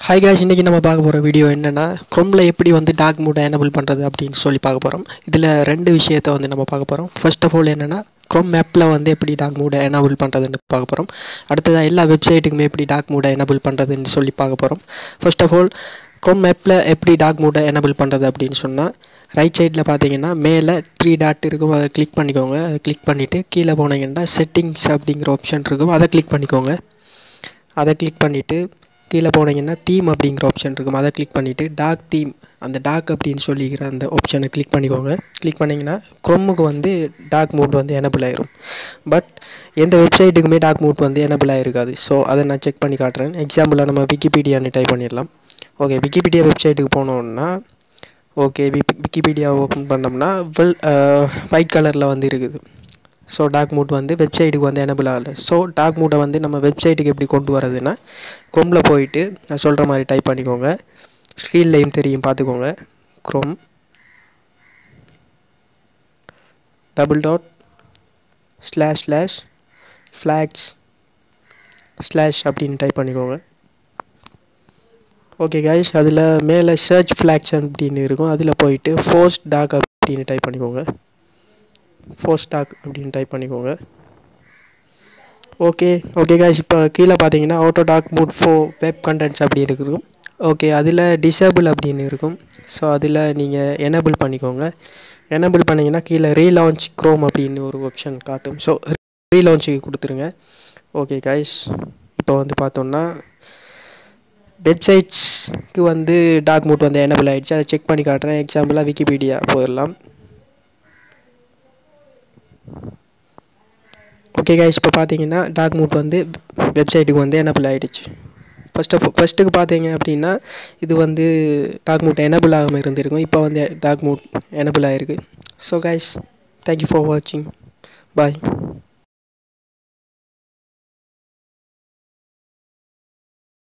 hi guys இன்றைக்கி நம்ம பார்க்க போகிற வீடியோ என்னென்னா க்ரோமில் எப்படி வந்து டார்க் மூடை எனபிள் பண்ணுறது அப்படின்னு சொல்லி பார்க்க போகிறோம் இதில் ரெண்டு விஷயத்தை வந்து நம்ம பார்க்க போகிறோம் ஃபர்ஸ்ட் ஆஃப் ஆல் என்னென்னா க்ரோம் மேப்பில் வந்து எப்படி டார்க் மூடை எனபிள் பண்ணுறதுன்னு பார்க்க போகிறோம் அடுத்ததாக எல்லா வெப்சைட்டுக்குமே எப்படி டார்க் மூடை எனபிள் பண்ணுறதுன்னு சொல்லி பார்க்க போகிறோம் ஃபர்ஸ்ட் ஆஃப் ஆல் க்ரோம் மேப்பில் எப்படி டார்க் மூடை எனபிள் பண்ணுறது அப்படின்னு சொன்னால் ரைட் சைடில் பார்த்தீங்கன்னா மேலே த்ரீ டாட் இருக்கும் அதை கிளிக் பண்ணிக்கோங்க அதை கிளிக் பண்ணிவிட்டு கீழே போனீங்கன்னா செட்டிங்ஸ் அப்படிங்கிற ஆப்ஷன் இருக்கும் அதை கிளிக் பண்ணிக்கோங்க அதை கிளிக் பண்ணிவிட்டு கீழே போனீங்கன்னா தீம் அப்படிங்கிற ஆப்ஷன் இருக்கும் அதை கிளிக் பண்ணிவிட்டு டார்க் தீம் அந்த டார்க் அப்படின்னு சொல்லிக்கிற அந்த ஆப்ஷனை கிளிக் பண்ணிக்கோங்க கிளிக் பண்ணிங்கன்னா க்ரோமுக்கு வந்து டார்க் மூட் வந்து எனபிள் ஆயிரும் பட் எந்த வெப்சைட்டுக்குமே டார்க் மூட் வந்து எனபிள் ஆகிருக்காது ஸோ அதை நான் செக் பண்ணி காட்டுறேன் எக்ஸாம்பிளாக நம்ம விக்கிபீடியான்னு டைப் பண்ணிடலாம் ஓகே விக்கிபீடியா வெப்சைட்டுக்கு போனோம்னா ஓகே விக் விக்கிபீடியா ஓப்பன் பண்ணோம்னா வெல் ஒயிட் கலரில் வந்து இருக்குது ஸோ டார்க் மூட் வந்து வெப்சைட்டுக்கு வந்து எனபிள் ஆகலை ஸோ டார்க் மூட்டை வந்து நம்ம வெப்சைட்டுக்கு எப்படி கொண்டு வரதுன்னா க்ரோமில் போயிட்டு நான் சொல்கிற மாதிரி டைப் பண்ணிக்கோங்க ஸ்க்ரீன்லையும் தெரியும் பார்த்துக்கோங்க Chrome double dot slash slash flags slash அப்படின்னு டைப் பண்ணிக்கோங்க ஓகே கைஸ் அதில் மேலே சர்ச் ஃப்ளாக்ஸ் அப்படின்னு இருக்கும் அதில் போயிட்டு ஃபோர்ஸ் டாக் அப்படின்னு டைப் பண்ணிக்கோங்க ஃபோர் ஸ்டாக் அப்படின்னு டைப் பண்ணிக்கோங்க ஓகே ஓகே காய்ஸ் இப்போ கீழே பார்த்தீங்கன்னா auto dark mode for web contents அப்படி இருக்கும் ஓகே அதில் டிசேபிள் அப்படின்னு இருக்கும் ஸோ அதில் நீங்கள் எனபிள் பண்ணிக்கோங்க எனபிள் பண்ணிங்கன்னா கீழே ரீலான்ச் க்ரோம் அப்படின்னு ஒரு ஆப்ஷன் காட்டும் ஸோ ரீலான்ச்சுக்கு கொடுத்துருங்க ஓகே காய்ஸ் இப்போ வந்து பார்த்தோம்னா வெப்சைட்ஸ்க்கு வந்து டாக் மூட் வந்து எனபிள் ஆகிடுச்சு அதை செக் பண்ணி காட்டுறேன் எக்ஸாம்பிளாக விக்கிபீடியா போயிடலாம் ஓகே கைஸ் இப்போ பார்த்தீங்கன்னா டார்க் மூட் வந்து வெப்சைட்டுக்கு வந்து எனபிள் ஆகிடுச்சு ஃபஸ்ட் ஆஃப் ஃபஸ்ட்டுக்கு பார்த்தீங்க அப்படின்னா இது வந்து டார்க் மூட் எனபிள் ஆகாமல் இருந்திருக்கும் இப்போ வந்து டார்க் மூட் எனபிள் ஆகிருக்கு ஸோ கைஸ் தேங்க்யூ ஃபார் வாட்சிங் பாய்